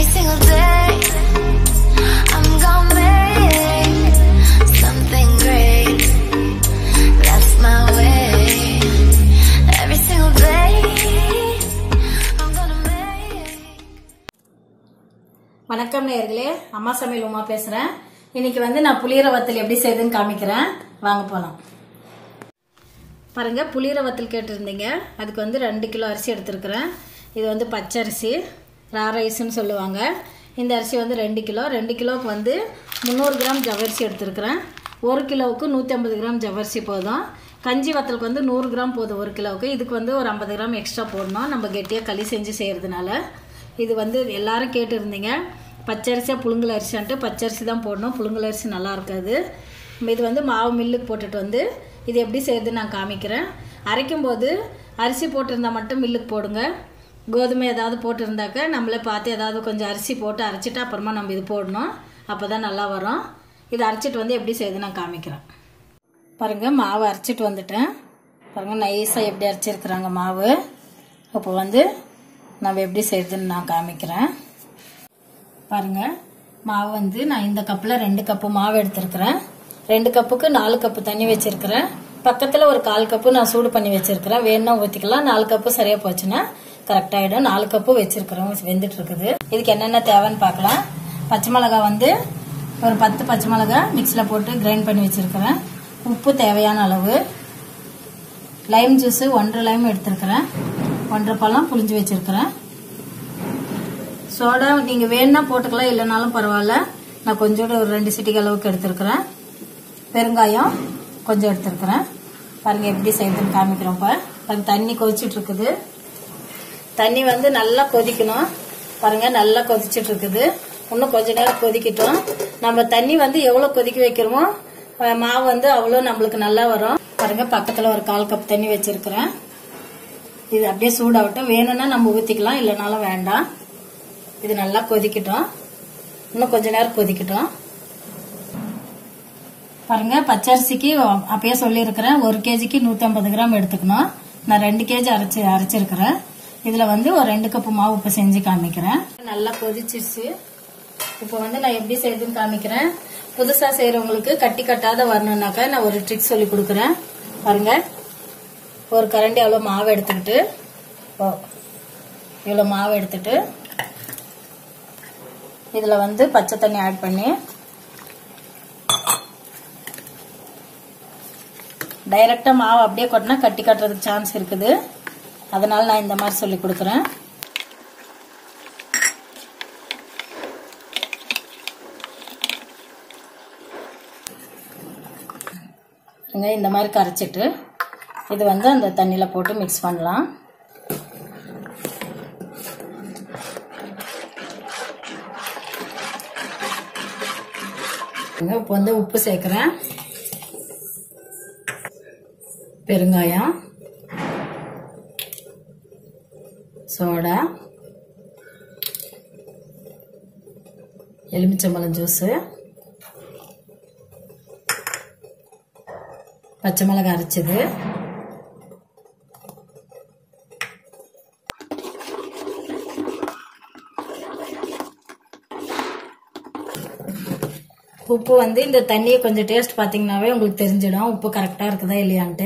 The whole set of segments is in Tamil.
Every single day, I'm gonna make something great. That's my way. Every single day, I'm gonna make. வணக்கம் நேயர்களே அம்மா சமையல் உமா பேசுறேன் இன்னைக்கு வந்து நான் புளியர வத்தல் எப்படி செய்யுதுன்னு காமிக்கிறேன் வாங்க போலாம் பாருங்க புளியர வத்தல் கேட்டிருந்தீங்க அதுக்கு வந்து ரெண்டு கிலோ அரிசி எடுத்திருக்கிறேன் இது வந்து பச்சை அரிசி ரா ரைஸ்னு சொல்லுவாங்க இந்த அரிசி வந்து ரெண்டு கிலோ ரெண்டு கிலோவுக்கு வந்து முந்நூறு கிராம் ஜவ்வரிசி எடுத்திருக்கிறேன் ஒரு கிலோவுக்கு நூற்றி ஐம்பது கிராம் ஜவ்வரிசி போதும் கஞ்சி வத்தலுக்கு வந்து நூறு கிராம் போதும் ஒரு கிலோவுக்கு இதுக்கு வந்து ஒரு ஐம்பது கிராம் எக்ஸ்ட்ரா போடணும் நம்ம கெட்டியாக களி செஞ்சு செய்கிறதுனால இது வந்து எல்லாரும் கேட்டிருந்தீங்க பச்சரிசியாக புழுங்கல் அரிசின்ட்டு பச்சரிசி தான் போடணும் புழுங்கல் அரிசி நல்லா இருக்காது இது வந்து மாவு மில்லுக்கு போட்டுட்டு வந்து இது எப்படி செய்யுதுன்னு நான் காமிக்கிறேன் அரைக்கும் போது அரிசி போட்டிருந்தா மட்டும் மில்லுக்கு போடுங்க கோதுமை ஏதாவது போட்டிருந்தாக்க நம்மளே பார்த்து ஏதாவது கொஞ்சம் அரிசி போட்டு அரைச்சிட்டு அப்புறமா நம்ம இது போடணும் அப்போ தான் நல்லா வரும் இது அரைச்சிட்டு வந்து எப்படி செய்யுது நான் காமிக்கிறேன் பாருங்கள் மாவு அரைச்சிட்டு வந்துட்டேன் பாருங்கள் நைஸாக எப்படி அரைச்சிருக்கிறாங்க மாவு இப்போ வந்து நம்ம எப்படி செய்யுதுன்னு நான் காமிக்கிறேன் பாருங்கள் மாவு வந்து நான் இந்த கப்பில் ரெண்டு கப்பு மாவு எடுத்திருக்கிறேன் ரெண்டு கப்புக்கு நாலு கப்பு தண்ணி வச்சிருக்கிறேன் பக்கத்தில் ஒரு கால் கப்பு நான் சூடு பண்ணி வச்சிருக்கிறேன் வேணும்னா ஊற்றிக்கலாம் நாலு கப்பு சரியாக போச்சுன்னா கரெக்டாகிடும் நாலு கப்பு வச்சிருக்கிறோம் வெந்துட்டு இருக்குது இதுக்கு என்னென்ன தேவைன்னு பார்க்கலாம் பச்சை மிளகாய் வந்து ஒரு பத்து பச்சை மிளகாய் மிக்சியில் போட்டு கிரைண்ட் பண்ணி வச்சிருக்கிறேன் உப்பு தேவையான அளவு லைம் ஜூஸு ஒன்றரை லைம் எடுத்திருக்கிறேன் ஒன்றரை பழம் புளிஞ்சு வச்சிருக்கிறேன் சோடா நீங்கள் வேணும்னா போட்டுக்கலாம் இல்லைனாலும் பரவாயில்ல நான் கொஞ்சோட ஒரு ரெண்டு சிட்டிக்கு அளவுக்கு எடுத்திருக்கிறேன் பெருங்காயம் கொஞ்சம் எடுத்திருக்கிறேன் பாருங்க எப்படி செய்யுதுன்னு காமிக்கிறோம் இப்போ பாருங்க தண்ணி கொதிச்சிட்டு இருக்குது தண்ணி வந்து நல்லா கொதிக்கணும் பாருங்க நல்லா கொதிச்சிட்டு இருக்குது இன்னும் கொஞ்ச நேரம் கொதிக்கட்டும் நம்ம தண்ணி வந்து எவ்வளவு கொதிக்க வைக்கிறோமோ அஹ் மாவு வந்து அவ்வளோ நம்மளுக்கு நல்லா வரும் பாருங்க பக்கத்துல ஒரு கால் கப் தண்ணி வச்சிருக்கிறேன் இது அப்படியே சூடாகட்டும் வேணும்னா நம்ம ஊத்திக்கலாம் இல்லைனாலும் வேண்டாம் இது நல்லா கொதிக்கட்டும் இன்னும் கொஞ்ச நேரம் கொதிக்கட்டும் பாருங்க பச்சரிசிக்கு அப்பயே சொல்லியிருக்கிறேன் ஒரு கேஜிக்கு நூற்றி ஐம்பது கிராம் எடுத்துக்கணும் நான் ரெண்டு கேஜி அரைச்சி அரைச்சிருக்கிறேன் இதில் வந்து ஒரு ரெண்டு கப்பு மாவு இப்போ செஞ்சு காமிக்கிறேன் நல்லா கொதிச்சிருச்சு இப்போ வந்து நான் எப்படி செய்யுதுன்னு காமிக்கிறேன் புதுசாக செய்கிறவங்களுக்கு கட்டி கட்டாத வரணும்னாக்கா நான் ஒரு ட்ரிக் சொல்லி கொடுக்குறேன் பாருங்க ஒரு கரண்டி அவ்வளோ மாவு எடுத்துக்கிட்டு ஓ இவ்வளோ மாவு எடுத்துட்டு இதில் வந்து பச்சை தண்ணி ஆட் பண்ணி டைரெக்டாக மாவு அப்படியே கொட்டினா கட்டி கட்டுறதுக்கு சான்ஸ் இருக்குது அதனால நான் இந்த மாதிரி சொல்லி கொடுக்குறேன் இங்க இந்த மாதிரி கரைச்சிட்டு இது வந்து அந்த தண்ணியில் போட்டு மிக்ஸ் பண்ணலாம் இப்போ வந்து உப்பு சேர்க்குறேன் பெருங்காயம் சோடா எலுமிச்சம்பழம் ஜூஸு பச்சை மிளகாய் அரைச்சது உப்பு வந்து இந்த தண்ணியை கொஞ்சம் டேஸ்ட் பார்த்தீங்கன்னாவே உங்களுக்கு தெரிஞ்சிடும் உப்பு கரெக்டாக இருக்குதா இல்லையான்ட்டு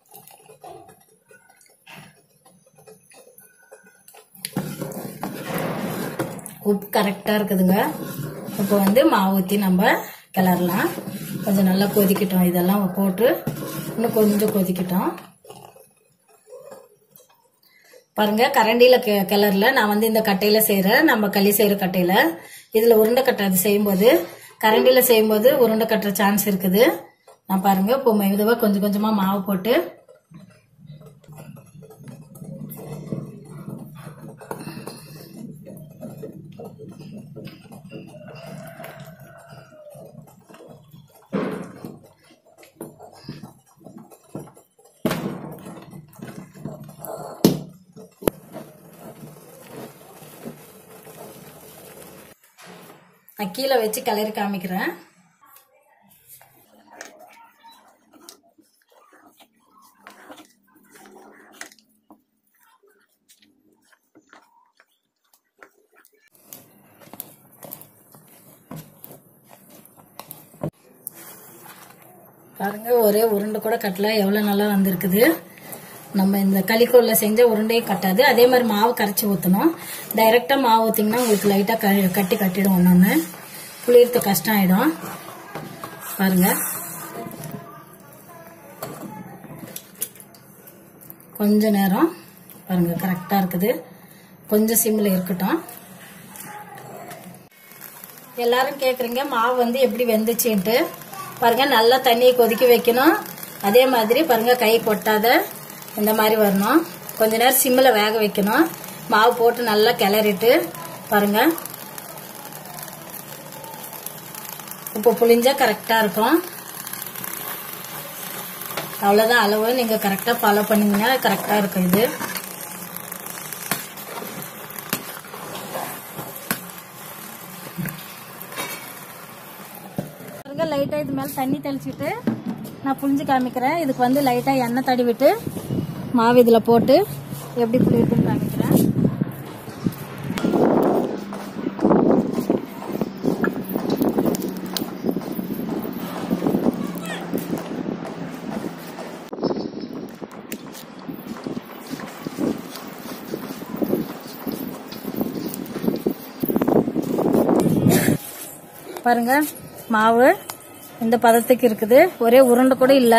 உப்பு கரெக்டாக இருக்குதுங்க இப்போ வந்து மாவு ஊற்றி நம்ம கிளறலாம் கொஞ்சம் நல்லா கொதிக்கட்டும் இதெல்லாம் போட்டு இன்னும் கொஞ்சம் கொதிக்கட்டும் பாருங்க கரண்டியில் கி கிளறல நான் வந்து இந்த கட்டையில் செய்கிறேன் நம்ம களி செய்கிற கட்டையில் இதில் உருண்டை கட்டை அது செய்யும்போது கரண்டியில் செய்யும்போது உருண்டை கட்டுற சான்ஸ் இருக்குது நான் பாருங்க இப்போ மெதுவாக கொஞ்சம் கொஞ்சமாக மாவு போட்டு நான் கீழே வச்சு கிளறி காமிக்கிறேன் பாருங்க ஒரே உருண்டை கூட கட்டல எவ்வளோ நல்லா வந்திருக்குது நம்ம இந்த களிக்கோல்ல செஞ்ச உருண்டையும் கட்டாது அதே மாதிரி மாவு கரைச்சி ஊற்றணும் டைரெக்டாக மாவு ஊற்றிங்கன்னா உங்களுக்கு லைட்டாக கட்டி கட்டிடும் ஒன்று ஒன்று புளியறது கஷ்டம் ஆயிடும் பாருங்க கொஞ்ச நேரம் பாருங்க கரெக்டாக இருக்குது கொஞ்சம் சிம்மில் இருக்கட்டும் எல்லாரும் கேட்குறீங்க மாவு வந்து எப்படி வெந்துச்சுன்ட்டு பாருங்க நல்லா தண்ணியை கொதிக்க வைக்கணும் அதே மாதிரி பாருங்க கை கொட்டாத இந்த மாதிரி வரணும் கொஞ்ச நேரம் சிம்மில் வேக வைக்கணும் மாவு போட்டு நல்லா கிளறிட்டு பாருங்க இப்போ புளிஞ்சா கரெக்டாக இருக்கும் அவ்வளோதான் அளவு நீங்கள் கரெக்டாக ஃபாலோ பண்ணீங்கன்னா கரெக்டாக இருக்கும் இது பாருங்க லைட்டாக இது மேலே தண்ணி தெளிச்சுட்டு நான் புளிஞ்சு காமிக்கிறேன் இதுக்கு வந்து லைட்டாக எண்ணெய் தடவிட்டு மாவு இதில் போட்டு எப்படி புளியுதுன்னு காமிக்கிறேன் பாருங்க மாவு இந்த பதத்துக்கு இருக்குது ஒரே உருண்டை கூட இல்லை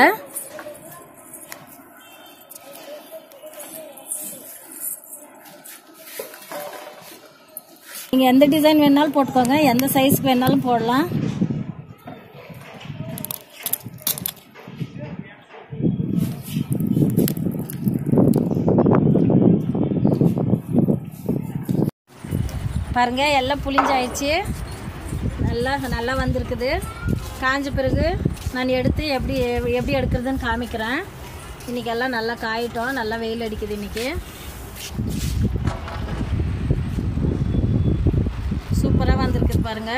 நீங்க எந்த டிசைன் வேணாலும் போட்டுக்கோங்க எந்த சைஸ்க்கு வேணாலும் போடலாம் பாருங்க எல்லாம் புளிஞ்சாயிடுச்சு நல்லா நல்லா வந்திருக்குது காஞ்ச பிறகு நான் எடுத்து எப்படி எப்படி எடுக்கிறதுன்னு காமிக்கிறேன் இன்னைக்கு எல்லாம் நல்லா காயிட்டோம் நல்லா வெயில் அடிக்குது இன்னைக்கு சூப்பராக வந்திருக்குது பாருங்க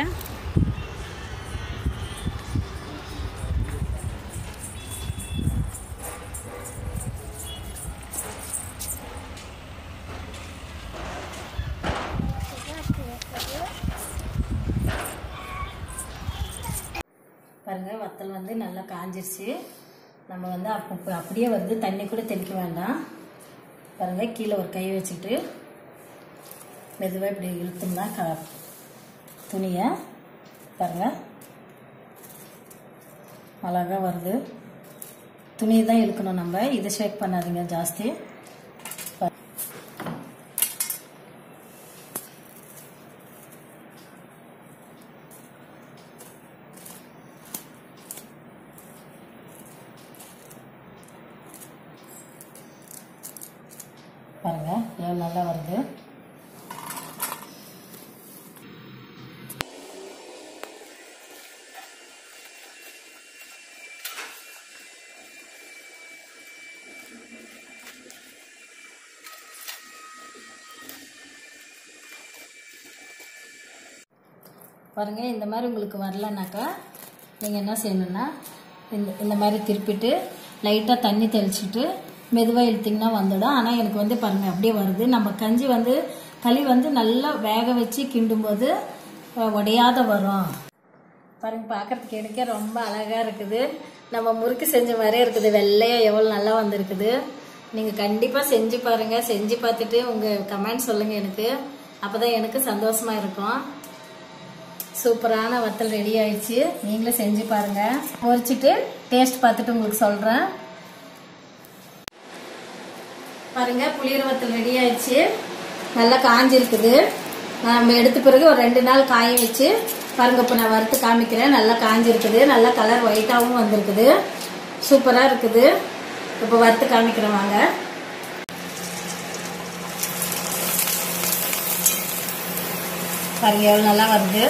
பாருங்க வத்தல் வந்து நல்லா காஞ்சிருச்சு நம்ம வந்து அப்போ அப்படியே வந்து தண்ணி கூட தெளிக்க வேண்டாம் பாருங்க கீழே ஒரு கை வச்சுக்கிட்டு மெதுவாக இப்படி இழுத்தோம்னா க துணியை பாருங்க அழகா வருது துணியை தான் இழுக்கணும் நம்ம இதை ஷேக் பண்ணாதீங்க ஜாஸ்தி பா- பாருங்க எவ்வளோ நல்லா வருது பாருங்க இந்த மாதிரி உங்களுக்கு வரலனாக்கா நீங்கள் என்ன செய்யணும்னா இந்த இந்த மாதிரி திருப்பிட்டு லைட்டாக தண்ணி தெளிச்சிட்டு மெதுவாக இழுத்திங்கன்னா வந்துடும் ஆனால் எனக்கு வந்து பாருங்க அப்படியே வருது நம்ம கஞ்சி வந்து களி வந்து நல்லா வேக வச்சு கிண்டும்போது அஹ், உடையாத வரும் பாருங்க பார்க்கறதுக்கு எனக்கே ரொம்ப அழகாக இருக்குது நம்ம முறுக்கு செஞ்ச மாதிரியே இருக்குது வெள்ளையாக எவ்வளோ நல்லா வந்திருக்குது நீங்கள் கண்டிப்பாக செஞ்சு பாருங்கள் செஞ்சு பார்த்துட்டு உங்கள் கமெண்ட் சொல்லுங்கள் எனக்கு அப்போ தான் எனக்கு சந்தோஷமா இருக்கும் சூப்பரான வத்தல் ரெடி ஆயிடுச்சு நீங்களும் செஞ்சு பாருங்க பொரிச்சிட்டு டேஸ்ட் பார்த்துட்டு உங்களுக்கு சொல்றேன் பாருங்க புளியர் வத்தல் ரெடி ஆயிடுச்சு நல்லா காஞ்சிருக்குது நம்ம எடுத்த பிறகு ஒரு ரெண்டு நாள் காய வச்சு பாருங்க இப்போ நான் வறுத்து காமிக்கிறேன் நல்லா காஞ்சிருக்குது நல்லா கலர் ஒயிட்டாகவும் வந்திருக்குது சூப்பராக இருக்குது இப்போ வறுத்து காமிக்கிறேன் வாங்க பாருங்க எவ்வளோ நல்லா வருது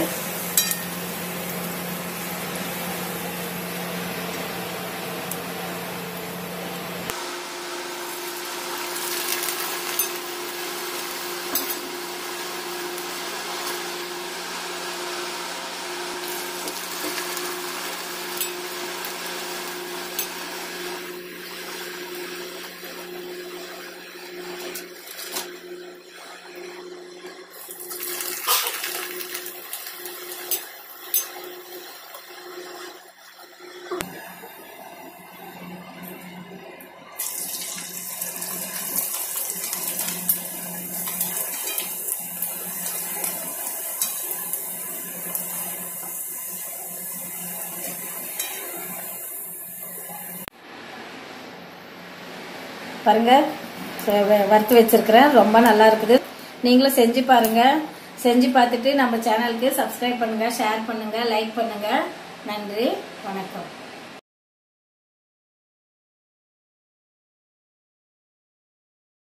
பாருங்கள் வறுத்து வச்சுருக்கிறேன் ரொம்ப நல்லா இருக்குது நீங்களும் செஞ்சு பாருங்கள் செஞ்சு பார்த்துட்டு நம்ம சேனலுக்கு சப்ஸ்கிரைப் பண்ணுங்கள் ஷேர் பண்ணுங்கள் லைக் பண்ணுங்கள் நன்றி வணக்கம்